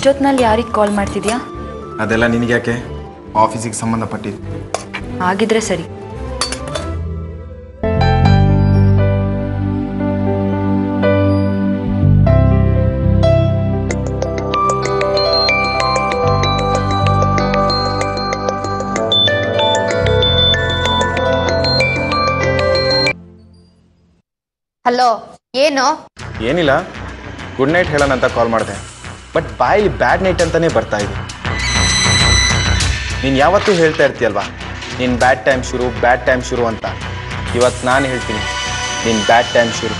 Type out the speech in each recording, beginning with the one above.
ಇಷ್ಟೊತ್ತಿನಲ್ಲಿ ಯಾರಿಗೆ ಕಾಲ್ ಮಾಡ್ತಿದ್ಯಾ ಅದೆಲ್ಲ ನಿನಗ್ಯಾಕೆ ಆಫೀಸಿಗೆ ಸಂಬಂಧಪಟ್ಟಿದ್ದು ಆಗಿದ್ರೆ ಸರಿ ಹಲೋ ಏನು ಏನಿಲ್ಲ ಗುಡ್ ನೈಟ್ ಹೇಳೋಣ ಅಂತ ಕಾಲ್ ಮಾಡಿದೆ ಬಟ್ ಬಾಯಲ್ಲಿ ಬ್ಯಾಡ್ ನೈಟ್ ಅಂತಾನೆ ಬರ್ತಾ ಇದೆ ನೀನು ಯಾವತ್ತೂ ಹೇಳ್ತಾ ಇರ್ತೀಯಲ್ವಾ ನಿನ್ನ ಬ್ಯಾಡ್ ಟೈಮ್ ಶುರು ಬ್ಯಾಡ್ ಟೈಮ್ ಶುರು ಅಂತ ಇವತ್ತು ನಾನು ಹೇಳ್ತೀನಿ ನಿನ್ನ ಬ್ಯಾಡ್ ಟೈಮ್ ಶುರು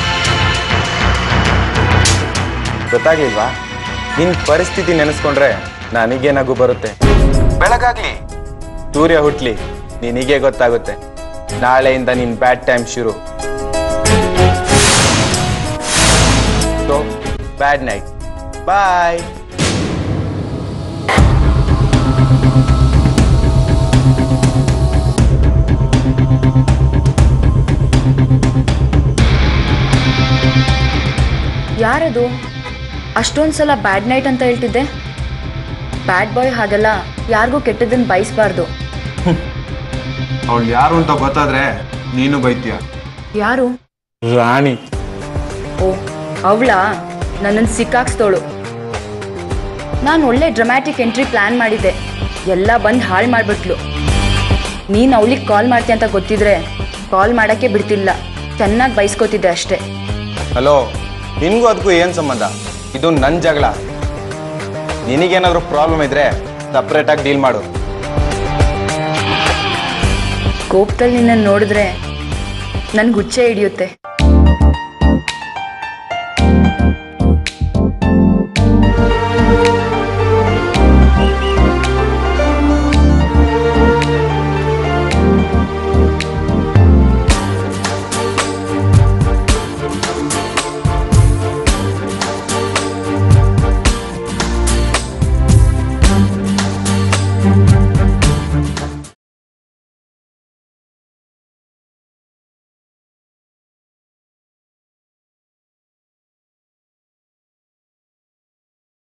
ಗೊತ್ತಾಗ್ಲಿಲ್ವಾ ನಿನ್ನ ಪರಿಸ್ಥಿತಿ ನೆನೆಸ್ಕೊಂಡ್ರೆ ನನಗೆ ನಗು ಬರುತ್ತೆ ಬೆಳಗಾಗ್ಲಿ ಸೂರ್ಯ ಹುಟ್ಲಿ ನಿನಗೆ ಗೊತ್ತಾಗುತ್ತೆ ನಾಳೆಯಿಂದ ನಿನ್ನ ಬ್ಯಾಡ್ ಟೈಮ್ ಶುರು ಸೊ ಬ್ಯಾಡ್ ನೈಟ್ ಬಾಯ್ ಯಾರದು ಅಷ್ಟೊಂದು ಸಲ ಬ್ಯಾಡ್ ನೈಟ್ ಅಂತ ಹೇಳ್ತಿದ್ದೆ ಬ್ಯಾಡ್ ಬಾಯ್ ಹಾಗೆಲ್ಲ ಯಾರಿಗೂ ಕೆಟ್ಟದನ್ನು ಬಯಸ್ಬಾರ್ದು ಅವಳು ಯಾರು ಅಂತ ಗೊತ್ತಾದ್ರೆ ನೀನು ಬೈತೀಯ ಯಾರು ರಾಣಿ ಓ ಅವಳ ನನ್ನನ್ನು ಸಿಕ್ಕಾಕ್ಸ್ತೋಳು ನಾನು ಒಳ್ಳೆ ಡ್ರಮ್ಯಾಟಿಕ್ ಎಂಟ್ರಿ ಪ್ಲಾನ್ ಮಾಡಿದ್ದೆ ಎಲ್ಲ ಬಂದು ಹಾಳು ಮಾಡಿಬಿಟ್ಲು ನೀನು ಅವಳಿಗೆ ಕಾಲ್ ಮಾಡ್ತೀಯ ಅಂತ ಗೊತ್ತಿದ್ರೆ ಕಾಲ್ ಮಾಡೋಕ್ಕೆ ಬಿಡ್ತಿಲ್ಲ ಚೆನ್ನಾಗಿ ಬೈಸ್ಕೋತಿದ್ದೆ ಅಷ್ಟೇ ಹಲೋ ನಿನ್ಗೂ ಅದಕ್ಕೂ ಏನು ಸಂಬಂಧ ಇದು ನನ್ನ ಜಗಳ ನಿನಗೇನಾದ್ರೂ ಪ್ರಾಬ್ಲಮ್ ಇದ್ರೆ ಸಪ್ರೇಟಾಗಿ ಡೀಲ್ ಮಾಡು ಕೋಪದಲ್ಲಿ ನಿನ್ನನ್ನು ನೋಡಿದ್ರೆ ನನ್ಗೆ ಹುಚ್ಚೆ ಹಿಡಿಯುತ್ತೆ